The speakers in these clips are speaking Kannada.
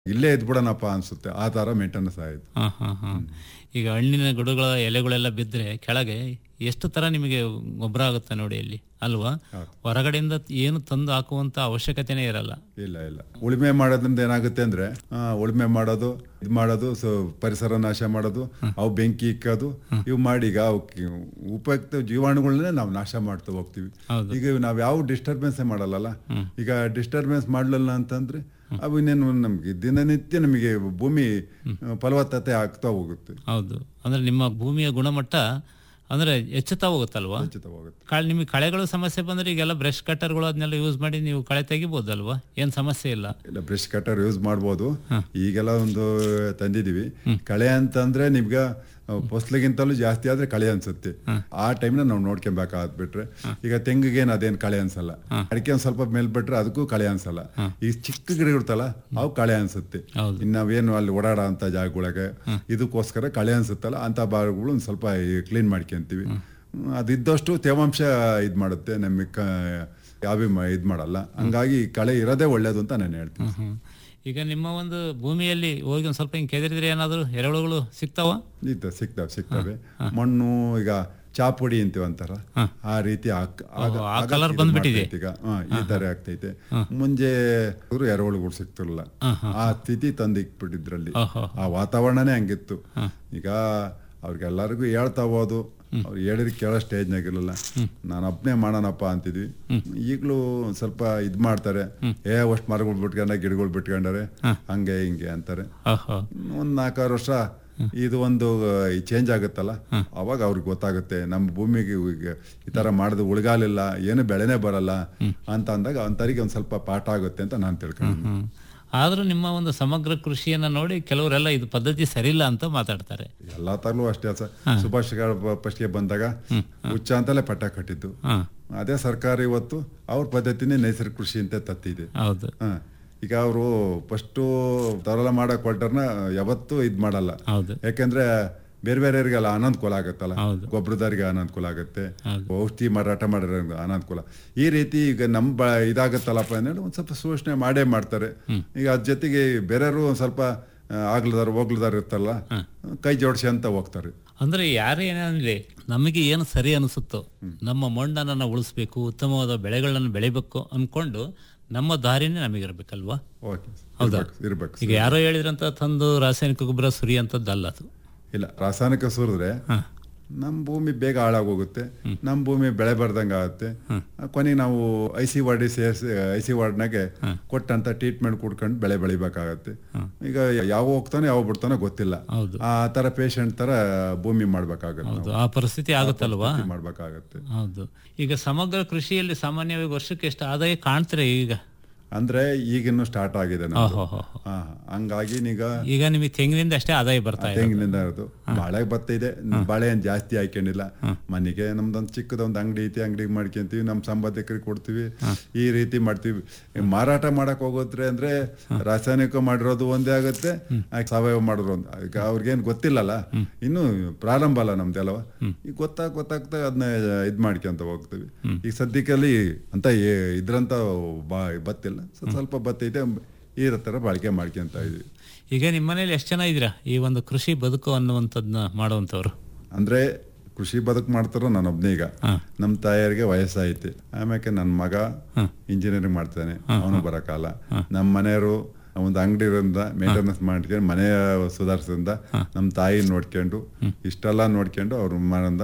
ಇಲ್ಲೇ ಇದ್ಬಿಡೋಣಪ್ಪ ಅನ್ಸುತ್ತೆ ಆ ಥರ ಮೇಂಟೆನೆನ್ಸ್ ಆಯಿತು ಹಾ ಹಾ ಹಾ ಈಗ ಹಣ್ಣಿನ ಗಿಡಗಳ ಎಲೆಗಳೆಲ್ಲ ಬಿದ್ದರೆ ಕೆಳಗೆ ಎಷ್ಟು ತರ ನಿಮಗೆ ಗೊಬ್ಬರ ಆಗುತ್ತೆ ನೋಡಿ ಇಲ್ಲಿ ಅಲ್ವಾ ಹೊರಗಡೆಯಿಂದ ಏನು ತಂದು ಹಾಕುವಂತ ಅವಶ್ಯಕತೆನೇ ಇರಲ್ಲ ಇಲ್ಲ ಇಲ್ಲ ಉಳುಮೆ ಮಾಡೋದ್ರಿಂದ ಏನಾಗುತ್ತೆ ಅಂದ್ರೆ ಆ, ಉಳುಮೆ ಮಾಡೋದು ಇದು ಮಾಡೋದು ಸೊ ಪರಿಸರ ನಾಶ ಮಾಡೋದು ಅವು ಬೆಂಕಿ ಇಕ್ಕೋದು ಇವು ಮಾಡಿ ಈಗ ಅವಕ್ಕೆ ಉಪಯುಕ್ತ ಜೀವಾಣುಗಳನ್ನೇ ನಾವು ನಾಶ ಮಾಡ್ತಾ ಹೋಗ್ತೀವಿ ಹೌದು. ಈಗ ನಾವು ಯಾವ ಡಿಸ್ಟರ್ಬೆನ್ಸೇ ಮಾಡಲ್ಲ ಈಗ ಡಿಸ್ಟರ್ಬೆನ್ಸ್ ಮಾಡಲಿಲ್ಲ ಅಂತಂದ್ರೆ ಅವು ಇನ್ನೇನು ನಮಗೆ ದಿನನಿತ್ಯ ನಮಗೆ ಭೂಮಿ ಆ, ಫಲವತ್ತತೆ ಆಗ್ತಾ ಹೋಗುತ್ತೆ ಹೌದು ಅಂದ್ರೆ ನಿಮ್ಮ ಭೂಮಿಯ ಗುಣಮಟ್ಟ ಅಂದ್ರೆ ಹೆಚ್ಚುತ್ತಾ ಹೋಗುತ್ತಲ್ವಾ ಖಚಿತ ಹೋಗುತ್ತೆ ಕಳೆ ನಿಮಗೆ ಕಳೆಗಳು ಸಮಸ್ಯೆ ಬಂದ್ರೆ ಈಗೆಲ್ಲ ಬ್ರಷ್ ಕಟ್ಟರ್ಗಳು ಅದನ್ನೆಲ್ಲ ಯೂಸ್ ಮಾಡಿ ನೀವು ಕಳೆ ತೆಗಿಬೋದಲ್ವಾ ಏನ್ ಸಮಸ್ಯೆ ಇಲ್ಲ ಇಲ್ಲ ಬ್ರಷ್ ಕಟರ್ ಯೂಸ್ ಮಾಡ್ಬೋದು ಈಗೆಲ್ಲ ಒಂದು ತಂದಿದೀವಿ ಕಳೆ ಅಂತಂದ್ರೆ ನಿಮ್ಗೆ ಫಸ್ಲಿಗಿಂತಲೂ ಜಾಸ್ತಿ ಆದ್ರೆ ಕಳೆ ಅನ್ಸುತ್ತೆ ಆ ಟೈಮ್ನ ನಾವು ನೋಡ್ಕೊಬೇಕಾಗ್ಬಿಟ್ರೆ ಈಗ ತೆಂಗಿಗೇನು ಅದೇನು ಕಳೆ ಅನ್ಸಲ್ಲ ಅಡಿಕೆ ಒಂದ್ ಸ್ವಲ್ಪ ಮೇಲ್ ಬಿಟ್ರೆ ಅದಕ್ಕೂ ಕಳೆ ಅನ್ಸಲ್ಲ ಈ ಚಿಕ್ಕ ಗಿಡ ಇರ್ತಲ್ಲ ಅವು ಕಳೆ ಅನ್ಸುತ್ತೆ ಹೌದು. ಇನ್ನು ನಾವೇನು ಅಲ್ಲಿ ಓಡಾಡೋ ಅಂತ ಜಾಗಗಳಿಗೆ ಇದಕ್ಕೋಸ್ಕರ ಕಳೆ ಅನ್ಸುತ್ತಲ್ಲ ಅಂತ ಭಾಗಗಳು ಒಂದು ಸ್ವಲ್ಪ ಕ್ಲೀನ್ ಮಾಡ್ಕೊಂತೀವಿ ಹ್ಮ್, ಅದಿದ್ದಷ್ಟು ತೇವಾಂಶ ಇದು ಮಾಡುತ್ತೆ ನಮಗೆ ಕ ಯಾವೇ ಇದು ಮಾಡಲ್ಲ ಹಂಗಾಗಿ ಕಳೆ ಇರೋದೇ ಒಳ್ಳೇದು ಅಂತ ನಾನು ಹೇಳ್ತೀನಿ ಹ್ಮ್. ಈಗ ನಿಮ್ಮ ಒಂದು ಭೂಮಿಯಲ್ಲಿ ಹೋಗಿ ಒಂದ್ ಸ್ವಲ್ಪ ಹಿಂಗ್ ಕೆದರಿದ್ರೆ ಏನಾದ್ರು ಎರೆಹುಳುಗಳು ಸಿಗ್ತಾವ ಇತ್ತು ಸಿಗ್ತವೆ ಸಿಗ್ತವೆ ಮಣ್ಣು ಈಗ ಚಾಪುಡಿ ಅಂತೀವಿ ಅಂತಾರ ಆ ರೀತಿ ಆಗ್- ಆಗ- ಓಹೋ, ಆ ಆಗ colour ಇದು ಬಂದ್ಬಿಟ್ಟಿದೆ. ಮಾಡ್ತೈತೆ ಈಗ ಹಾ, ಈ ತರ ಆಗ್ತೈತೆ ಮುಂಜೆ ಇವ್ರು ಎರೆಹುಳುಗಳು ಸಿಗ್ತಿರಲಿಲ್ಲ ಆ ಸ್ಥಿತಿ ತಂದಿಕ್ಬಿಟ್ಟಿದ್ರಲ್ಲಿ ಓಹೋ ಆ ವಾತಾವರಣನೇ ಹಂಗಿತ್ತು ಈಗ ಅವ್ರಿಗೆಲ್ಲರಿಗೂ ಹೇಳ್ತಾ ಹೋದು ಅವ್ರು ಹೇಳಿದ್ರೆ ಕೇಳೋ ಸ್ಟೇಜ್ನಾಗ ಇರಲಿಲ್ಲ ನಾನು ಒಬ್ಬನೇ ಮಾಡೋಣಪ್ಪ ಅಂತಿದ್ವಿ ಈಗಲೂ ಒಂದ್ ಸ್ವಲ್ಪ ಇದು ಮಾಡ್ತಾರೆ ಏ ಅಷ್ಟು ಮರಗಳು ಬಿಟ್ಕೊಂಡ ಗಿಡಗಳು ಬಿಟ್ಕೊಂಡಾರೆ ಹಂಗೆ ಹಿಂಗೆ ಅಂತಾರೆ ಓಹೋ ಒಂದು ನಾಲ್ಕಾರು ವರ್ಷ ಇದು ಒಂದು ಚೇಂಜ್ ಆಗುತ್ತಲ್ಲ ಅವಾಗ ಅವ್ರಿಗೆ ಗೊತ್ತಾಗುತ್ತೆ ನಮ್ಮ ಭೂಮಿಗೆ ಈಗ ಈ ತರ ಮಾಡಿದ ಉಳ್ಗಾಲಿಲ್ಲ ಏನು ಬೆಳೆನೇ ಬರಲ್ಲ ಅಂತ ಅಂದಾಗ ಅಂಥವ್ರಿಗೆ ಒಂದು ಸ್ವಲ್ಪ ಪಾಠ ಆಗುತ್ತೆ ಅಂತ ನಾನು ತಿಳ್ಕೊಂಡು ಹ್ಮ್ ಆದ್ರೂ ನಿಮ್ಮ ಒಂದು ಸಮಗ್ರ ಕೃಷಿಯನ್ನ ನೋಡಿ ಕೆಲವರೆಲ್ಲ ಇದು ಪದ್ಧತಿ ಸರಿಯಿಲ್ಲ ಅಂತ ಮಾತಾಡ್ತಾರೆ ಎಲ್ಲಾ ತರಲೂ ಅಷ್ಟೇ ಸರ್ ಸುಭಾಷ್ ಫಸ್ಟ್ಗೆ ಬಂದಾಗ ಹುಚ್ಚ ಅಂತಲೇ ಪಟ್ಟ ಕಟ್ಟಿದ್ದು ಹಾ ಅದೇ ಸರ್ಕಾರ ಇವತ್ತು ಅವ್ರ ಪದ್ಧತಿನೇ ನೈಸರ್ಗಿಕ ಕೃಷಿ ಅಂತ ತತ್ತಿದೆ ಹೌದು ಹ. ಈಗ ಅವರು ಫಸ್ಟು ತರಲ ಮಾಡಕ್ ಹೊರಟರ್ನ ಯಾವತ್ತೂ ಇದ್ ಮಾಡಲ್ಲ ಹೌದು ಯಾಕೆಂದ್ರೆ ಬೇರೆ ಬೇರೆಯವರಿಗೆಲ್ಲ ಅನನುಕೂಲ ಆಗುತ್ತಲ್ಲ ಹೌದು. ಗೊಬ್ಬರದಾರಿಗೆ ಅನನುಕೂಲ ಆಗುತ್ತೆ ಹೌದು. ಔಷಧಿ ಮಾರಾಟ ಮಾಡೋದ್ರಿಂದ ಅನನುಕೂಲ ಈ ರೀತಿ ಈಗ ನಮ್ ಬ ಇದಾಗತ್ತಲ್ಲಪ್ಪ ಅಂದ್ರೆ ಒಂದ್ ಸ್ವಲ್ಪ ಸೂಚನೆ ಮಾಡೇ ಮಾಡ್ತಾರೆ ಈಗ ಅದ್ರ ಜೊತೆಗೆ ಬೇರೆಯವರು ಒಂದ್ ಸ್ವಲ್ಪ ಆ, ಆಗ್ಲದಾರ ಹೋಗ್ಲದಾರ ಇರ್ತಲ್ಲ ಕೈ ಜೋಡಿಸಿ ಅಂತ ಹೋಗ್ತಾರೆ ಅಂದ್ರೆ ಯಾರೇ ಏನಾಗಲಿ ನಮಗೆ ಏನು ಸರಿ ಅನಿಸುತ್ತೋ ನಮ್ಮ ಮಣ್ಣನ್ನು ಉಳಿಸ್ಬೇಕು ಉತ್ತಮವಾದ ಬೆಳೆಗಳನ್ನು ಬೆಳಿಬೇಕು ಅನ್ಕೊಂಡು ನಮ್ಮ ದಾರಿನೇ ನಮಗಿರ್ಬೇಕಲ್ವಾ ಓಕೆ ಹೌದಾ? ಇರ್ಬೇಕು ಇರ್ಬೇಕು ಈಗ ಯಾರೋ ಹೇಳಿದ್ರಂತ ತಂದು ರಾಸಾಯನಿಕ ಗೊಬ್ಬರ ಸುರಿ ಅಂತದ್ದಲ್ಲ ಅದು ಇಲ್ಲ ರಾಸಾಯನಿಕ ಸುರಿದ್ರೆ ನಮ್ಮ ಭೂಮಿ ಬೇಗ ಹಾಳಾಗೋಗುತ್ತೆ ನಮ್ಮ ಭೂಮಿ ಬೆಳೆ ಬರ್ದಂಗೆ ಆಗುತ್ತೆ ಕೊನೆಗೆ ನಾವು ಐ ಸಿ ವಾರ್ಡಿ ಸೇರಿಸಿ ಐ ಸಿ ವಾರ್ಡ್ನಾಗೆ ಕೊಟ್ಟಂತ ಟ್ರೀಟ್ಮೆಂಟ್ ಕುಡ್ಕೊಂಡು ಬೆಳೆ ಬೆಳಿಬೇಕಾಗತ್ತೆ ಈಗ ಯಾವ ಹೋಗ್ತಾನೆ ಯಾವ ಬಿಡ್ತಾನೋ ಗೊತ್ತಿಲ್ಲ ಹೌದು. ಆ ತರ ಪೇಷಂಟ್ ತರ ಭೂಮಿ ಮಾಡ್ಬೇಕಾಗತ್ತೆ ಹೌದು ಆ ಪರಿಸ್ಥಿತಿ ಆಗುತ್ತಲ್ವಾ ನಾವು. ಮಾಡ್ಬೇಕಾಗತ್ತೆ ಹೌದು ಈಗ ಸಮಗ್ರ ಕೃಷಿಯಲ್ಲಿ ಸಾಮಾನ್ಯವಾಗಿ ವರ್ಷಕ್ಕೆ ಎಷ್ಟು ಆದಾಯ ಕಾಣ್ತಾರೆ ಈಗ ಅಂದ್ರೆ ಈಗಿನ್ನು ಸ್ಟಾರ್ಟ್ ಆಗಿದೆ ನಮ್ದು. ಓಹೋ ಹಾ, ಹಂಗಾಗಿ ಈಗ ಈಗ ನಿಮಗೆ ತೆಂಗಿನಿಂದ ಅಷ್ಟೇ ಆದಾಯ ಬರ್ತಾ ಇದೆ ತೆಂಗಿನಿಂದ ಇರೋದು ಬಾಳೆ ಭತ್ತ ಇದೆ ಬಾಳೆ ಏನ್ ಜಾಸ್ತಿ ಹಾಕೊಂಡಿಲ್ಲ ಮನೆಗೆ ನಮ್ದೊಂದು ಚಿಕ್ಕದೊಂದು ಅಂಗಡಿ ಐತಿ ಅಂಗಡಿಗೆ ಮಾಡ್ಕೊಂತೀವಿ ನಮ್ಮ ಸಂಬಂಧಿಕರಿಗೆ ಕೊಡ್ತೀವಿ ಈ ರೀತಿ ಮಾಡ್ತೀವಿ ಈ ಮಾರಾಟ ಮಾಡಕ್ ಹೋಗೋದ್ರೆ ಅಂದ್ರೆ ರಾಸಾಯನಿಕ ಮಾಡಿರೋದು ಒಂದೇ ಆಗುತ್ತೆ ಆ ಸಾವಯವ ಮಾಡಿರೋ ಒಂದು ಈಗ ಅವ್ರಿಗೇನು ಗೊತ್ತಿಲ್ಲಲ್ಲ ಇನ್ನು ಪ್ರಾರಂಭ ಅಲ್ಲ ನಮ್ದೆಲ್ಲವ ಈಗ ಗೊತ್ತಾಗ ಗೊತ್ತಾಗ್ತಾ ಅದನ್ನ ಇದ್ ಮಾಡ್ಕೊಂತ ಹೋಗ್ತೀವಿ ಈಗ ಸದ್ಯಕ್ಕಲ್ಲಿ ಅಂತ ಏ- ಇದ್ರಂತ ಬಾ ಬತ್ತಿಲ್ಲ ಸ್ವಲ್ಪ ಸ್ವಲ್ಪ ಭತ್ತ ಇದೆ ಈ ತರ ಬಾಳಿಕೆ ಮಾಡ್ಕೊಂತ ಇದೀವಿ ಈಗ ನಿಮ್ಮ ಮನೇಲಿ ಎಷ್ಟು ಜನ ಇದ್ದೀರಾ ಈ ಒಂದು ಕೃಷಿ ಬದುಕು ಅನ್ನುವಂಥದ್ದನ್ನ ಮಾಡುವಂಥವ್ರು ಅಂದ್ರೆ ಕೃಷಿ ಬದುಕು ಮಾಡ್ತಾರೋ ನಾನು ಒಬ್ನೇ ಈಗ ನಮ್ಮ ತಾಯಿಯರಿಗೆ ವಯಸ್ಸಾಯ್ತು ಆಮ್ಯಾಕೆ ನನ್ನ ಮಗ ಇಂಜಿನಿಯರಿಂಗ್ ಮಾಡ್ತಾನೆ ಅವನು ಬರಕಾಲ ನಮ್ಮ ಮನೆಯವರು ಒಂದು ಅಂಗಡಿ ಇರೋದ್ರಿಂದ ಮೇಂಟೆನೆನ್ಸ್ ಮಾಡ್ಕೊಂಡು ಮನೆ ಸುಧಾರಿಸೋದ್ರಿಂದ ನಮ್ಮ ತಾಯಿ ನೋಡ್ಕೊಂಡು ಇಷ್ಟೆಲ್ಲ ನೋಡ್ಕೊಂಡು ಅವ್ರ ಮನೆಯಿಂದ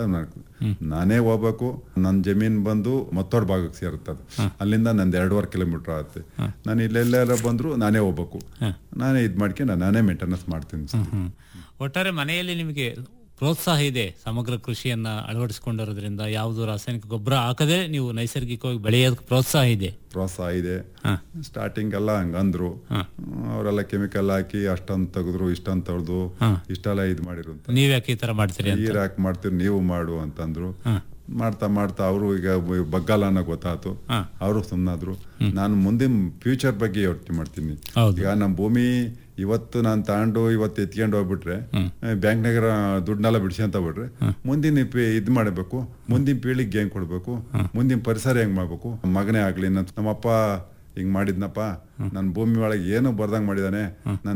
ನಾನೇ ಹೋಗ್ಬೇಕು ನನ್ನ ಜಮೀನ್ ಬಂದು ಮತ್ತೋಡ್ ಭಾಗಕ್ಕೆ ಸೇರುತ್ತೆ ಅದು ಅಲ್ಲಿಂದ ನಂದು ಎರಡೂವರೆ ಕಿಲೋಮೀಟರ್ ಆಗುತ್ತೆ ನಾನು ಇಲ್ಲೆಲ್ಲ ಬಂದ್ರು ನಾನೇ ಹೋಗ್ಬೇಕು ನಾನೇ ಇದು ಮಾಡ್ಕೊಂಡು ನಾನೇ ಮೇಂಟೆನೆನ್ಸ್ ಮಾಡ್ತೀನಿ ಸರ್. ಹ್ಮ್. ಒಟ್ಟಾರೆ ಮನೆಯಲ್ಲಿ ನಿಮಗೆ ಪ್ರೋತ್ಸಾಹ ಇದೆ ಸಮಗ್ರ ಕೃಷಿಯನ್ನ ಅಳವಡಿಸಿಕೊಂಡಿರೋದ್ರಿಂದ ಯಾವುದು ರಾಸಾಯನಿಕ ಗೊಬ್ಬರ ಹಾಕದೆ ನೀವು ನೈಸರ್ಗಿಕವಾಗಿ ಬೆಳೆಯೋದಕ್ಕೆ ಪ್ರೋತ್ಸಾಹ ಇದೆ ಪ್ರೋತ್ಸಾಹ ಇದೆ ಹ. ಸ್ಟಾರ್ಟಿಂಗ್ ಎಲ್ಲ ಹಂಗಂದ್ರು ಅವರೆಲ್ಲ ಕೆಮಿಕಲ್ ಹಾಕಿ ಅಷ್ಟೊಂದು ತೆಗೆದ್ರು ಇಷ್ಟೊಂದು ತೆಗೆದು ಇಷ್ಟೆಲ್ಲ ಇದು ಮಾಡಿರು ಅಂತ ನೀವ್ ಯಾಕೆ ಈ ತರ ಮಾಡ್ತೀರಿ ಅಂತ ನೀರ್ ಹಾಕಿ ಮಾಡ್ತೀರಿ ನೀವು ಮಾಡು ಅಂತಂದ್ರು ಮಾಡ್ತಾ ಮಾಡ್ತಾ ಅವರು ಈಗ ಬಗ್ಗಲ್ಲ ಅನ್ನೋ ಗೊತ್ತಾಯ್ತು ಅವರು ಸುಮ್ಮನಾದ್ರು ನಾನು ಮುಂದಿನ ಫ್ಯೂಚರ್ ಬಗ್ಗೆ ಯೋಚನೆ ಮಾಡ್ತೀನಿ ಹೌದು. ಈಗ ನಮ್ಮ ಭೂಮಿ ಇವತ್ತು ನಾನು ತಗೊಂಡು ಇವತ್ತು ಎತ್ಕೊಂಡು ಹೋಗ್ಬಿಟ್ರೆ ಬ್ಯಾಂಕ್ನಾಗ ದುಡ್ಡನ್ನೆಲ್ಲ ಬಿಡಿಸ್ಕೊಂತ ಬಿಟ್ರೆ ಮುಂದಿನ ಪಿ- ಇದ್ ಮಾಡಬೇಕು ಮುಂದಿನ ಪೀಳಿಗೆ ಹೆಂಗ್ ಕೊಡ್ಬೇಕು ಮುಂದಿನ ಪರಿಸರ ಹೆಂಗ್ ಮಾಡ್ಬೇಕು ಮಗನೇ ಆಗ್ಲಿ ನನ್ನ- ನಮ್ಮಪ್ಪ ಹಿಂಗ್ ಮಾಡಿದ್ನಪ್ಪ ನನ್ನ ಭೂಮಿ ಒಳಗೆ ಏನು ಬರ್ದಂಗ್ ಮಾಡಿದಾನೆ ನನ್ನ